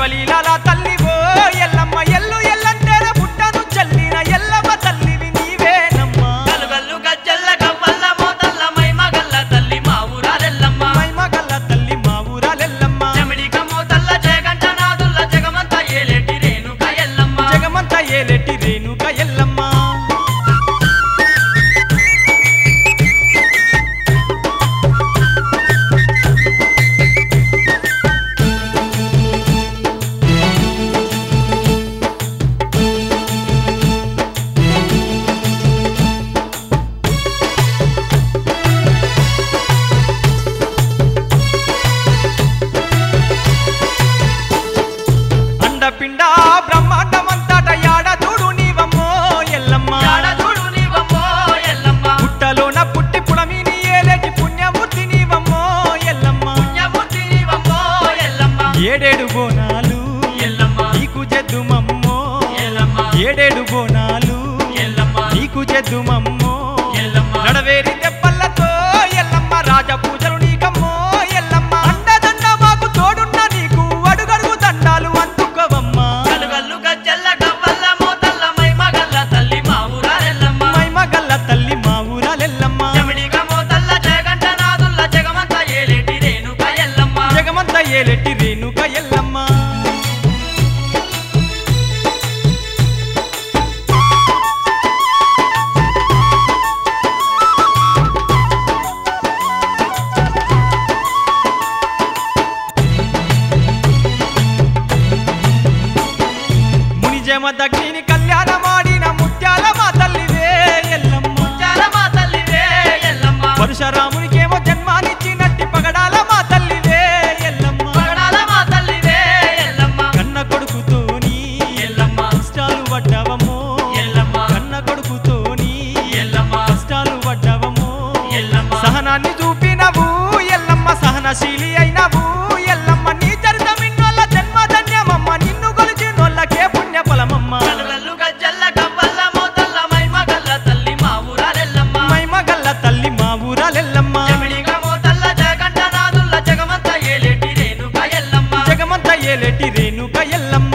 శివలీలాల తల్లివో ఎల్లమ్మ ఎల్లు ఎల్లంటేనే పుట్టను చల్లిన ఎల్లమ్మ తల్లివి నీవేనమ్మా గల్గల్లు గజ్జల్ల గవ్వల్ల మోతల్ల మైమగల్ల తల్లి మా ఊరాలెల్లమ్మ మైమగల్ల తల్లి మా ఊరాలెల్లమ్మ చెమిడిక మోతల్ల జగంట నాదుల్ల జగమంత ఏలేటి రేణుక ఎల్లమ్మ జగమంతా ఏలెట్టి రేణుక ఎల్లమ్మ అండపిండ బ్రహ్మాండమంతట యాడ చూడు నీవమ్మో ఎల్లమ్మ యాడ చూడు నీవమ్మో ఎల్లమ్మ పుట్టలోన పుట్టి పుడమిని ఏలేటి పుణ్యమూర్తి నీవమ్మో ఎల్లమ్మ పుణ్యమూర్తి నీవమ్మో ఎల్లమ్మ ఏడేడు బోనాలు ఎల్లమ్మ నీకు జద్దుమమ్మో ఎల్లమ్మ ఏడేడు బోనాలు ఎల్లమ్మ నీకు జద్దుమమ్మో ఎల్లమ్మ నడవేరి దెబ్బలతో ఎల్లమ్మ రాజ పూజలు నీకమ్మో ఎల్లమ్మ అండదండ మాకు తోడున్న నీకు అడుగడుగు దండాలు అందుకోవమ్మా గల్గల్లు గజ్జల్ల గవ్వల్ల మోతల్ల మైమగల్ల తల్లి మా ఊరాలెల్లమ్మ మైమగల్ల తల్లి మా ఊరాలెల్లమ్మ చెమిడిక మోతల్ల జగంట నాదుల్ల జగమంత ఏలేటి రేణుక ఎల్లమ్మ జగమంత ఏలెట్టి రేణుక ఎల్లమ్మ మునిజమ దగ్నిని కళ్యాణమాడిన ముత్యాల మా తల్లివే ఎల్లమ్మ చాల మా తల్లివే ఎల్లమ్మ పరశురామునికేమో జన్మానిచ్చినట్టి పగడాల మా తల్లివే ఎల్లమ్మ పగడాల మా తల్లివే ఎల్లమ్మ కన్న కొడుకుతోని ఎల్లమ్మ కష్టాలు పడ్డవమ్మో ఎల్లమ్మ కన్న కొడుకుతోని ఎల్లమ్మ కష్టాలు పడ్డవమ్మో ఎల్లమ్మ సహనాన్ని చూపినవు ఎల్లమ్మ సహనశీలి అయినవు ఎల్లమ్మ నీ చరితమిన్నోళ్ళ జన్మధన్యమమ్మ నిన్ను కొలిచినోళ్ళకే పుణ్య ఫలమమ్మ గల్గల్లు గజ్జల్ల గవ్వల్ల మోతల్ల మైమగల్ల తల్లి మా ఊరాలెల్లమ్మ మైమగల్ల తల్లి మా ఊరాలెల్లమ్మ చెమిడిక మోతల్ల జగంట నాదుల్ల జగమంత ఏలేటి రేణుక ఎల్లమ్మ జగమంత ఏలేటి రేణుక ఎల్లమ్మ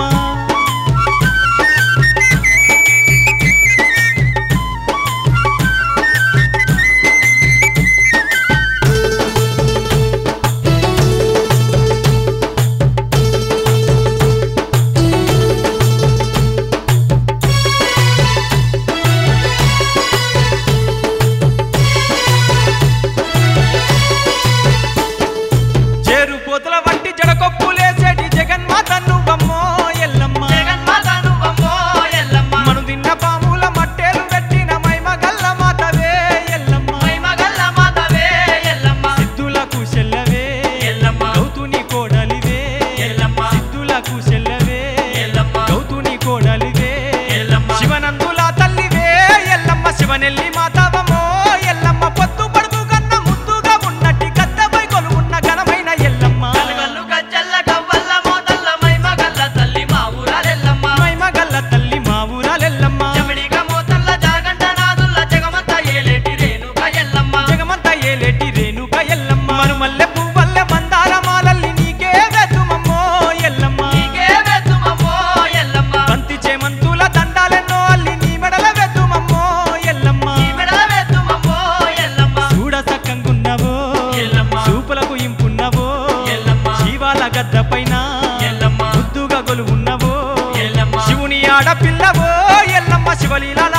చేరు పోతుల వంటి జడకొప్పులేసేటి జగన్మాత నువ్వమ్మో ఎల్లమ్మ జగన్మాత నువ్వమ్మో ఎల్లమ్మ మను తిన్న పాముల మట్టేలు పెట్టిన మైమగల్ల మాతవే ఎల్లమ్మ మైమగల్ల మాతవే ఎల్లమ్మ సిద్ధులకు చెల్లవే ఎల్లమ్మ గౌతుని కోడలివే ఎల్లమ్మ సిద్ధులకు చెల్లవే ఎల్లమ్మ గౌతుని కోడలివే ఎల్లమ్మ శివనందుల తల్లివే ఎల్లమ్మ శివనెల్లి మాతావమో ఎల్లమ్మ పొత్తు పడుపు కన్న ముద్దుగా ఉన్నట్టి గద్దపై కొలువున్న ఘనమైన ఎల్లమ్మ గల్గల్లు గజ్జల్ల గవ్వల్ల మోతల్ల మైమగల్ల తల్లి మా ఊరాలెల్లమ్మ మైమగల్ల తల్లి మా ఊరాలెల్లమ్మ చెమిడిక మోతల్ల జాగంట నాదుల్ల జగమంత ఏలేటి రేణుక ఎల్లమ్మ జగమంతా ఏలేటి రేణుక ఎల్లమ్మ మరుమల్లె పువ్వల్లె మందార మాలల్లి నీకే వెతుమమ్మో ఎల్లమ్మ నీకే వెతుమమ్మో ఎల్లమ్మ బంతి చేమంతుల దండాలెన్నో అల్లి నీ మెడల వెతుమమ్మో ఎల్లమ్మ నీ మెడల వెతుమమ్మో ఎల్లమ్మ చూడ సక్కంగున్నవో ఎల్లమ్మ చూపులకు ఇంపున్నవో ఎల్లమ్మ శివాల గద్ద పైన ఎల్లమ్మ ముద్దుగా గొలువున్నవో ఎల్లమ్మ శివుని ఆడపిల్లవో ఎల్లమ్మ శివలీలాల